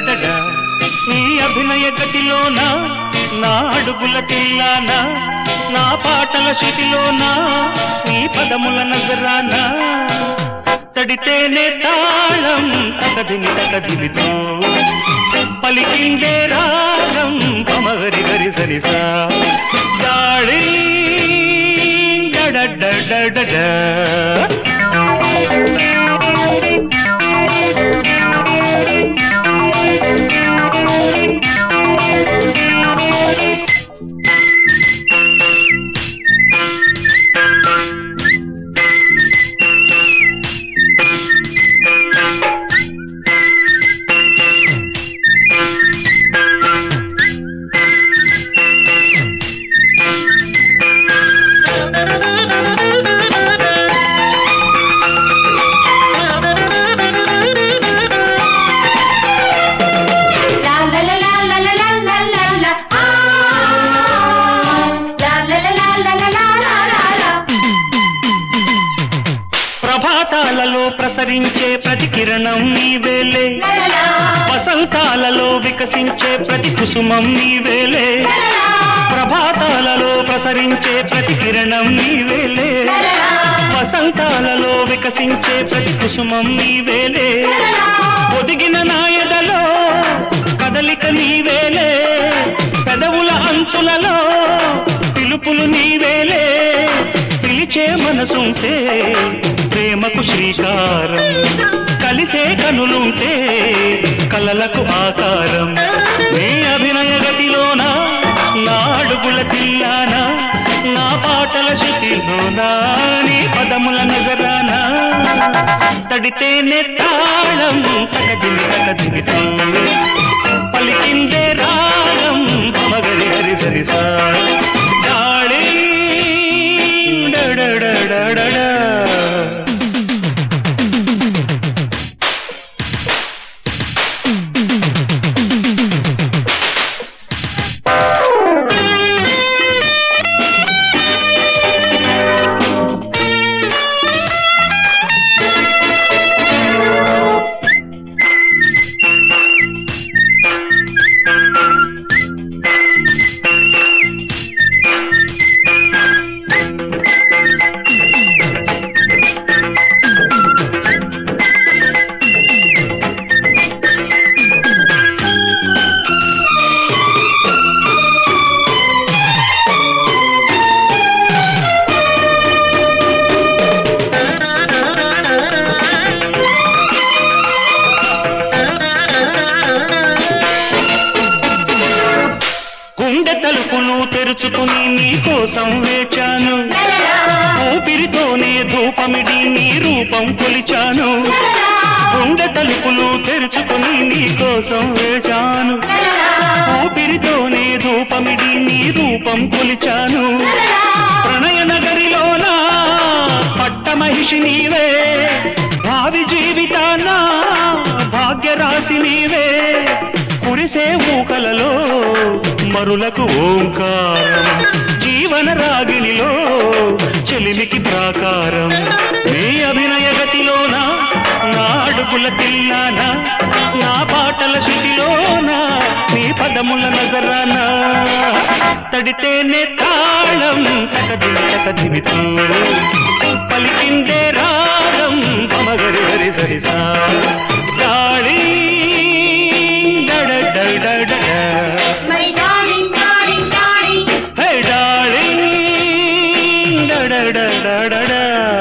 డడడడ. నీ అభినయ గతిలోన నా అడుగుల తిల్లానా నా పాటల శృతిలోన నీ పదముల నజరానా తడితేనే తాళం తకదిమి తకదిమితో పలికిందే రాగం పమగరి గరి సరిసా గాళి డడడడడడ. La la la la la la la la la la ah La la la la la la la la la la ప్రభాతాలలో ప్రసరించే ప్రతి కిరణం నీవేలే La la la వసంతాలలో వికసించే ప్రతి కుసుమం నీవేలే la la ప్రభాతాలలో ప్రసరించే ప్రతి కిరణం నీవేలే la la వసంతాలలో వికసించే ప్రతి కుసుమం నీవేలే ఒదిగిన నాయదలో కదలిక నీవేలే పెదవుల అంచులలో పిలుపులు నీవేలే పిలిచే మనసుంటే ప్రేమకు శ్రీకారం కలిసే కనులుంటే కలలకు ఆకారం నీ అభినయ గతిలోన నా అడుగుల తిల్లానా నా పాటల శృతిలోనా నీ పదముల నజరానా తడితేనే తాళం తగదిమి తగదిమితో పలికిందే రాగం మగరి హరి సరిసా గాళి డడడడడడ. గుండె తలుపులు తెరుచుకుని నీ కోసం వేచాను ఊపిరితోనే ధూపమిడి నీ రూపం కొలిచాను గుండె తలుపులు తెరుచుకుని నీ కోసం వేచాను ఊపిరితోనే ధూపమిడి నీ రూపం కొలిచాను ప్రణయ నగరిలోన పట్టమహిషి నీవే భావి జీవితాన భాగ్యరాశి నీవే కురిసే ఊకలలో మరులకు ఓంకారం జీవన రాగిణిలో చెలిమికి ప్రాకారం నీ అభినయ గతిలోన నా అడుగుల తిల్లానా నా పాటల శృతిలోన నీ పదముల నజరానా తడితేనే తాళం తకదిమి తకదిమితో పలికిందే రాగం పమగరి హరి సరిసా గాళి డడడడడడ. My darling darling darling hey darling డడడడడడ.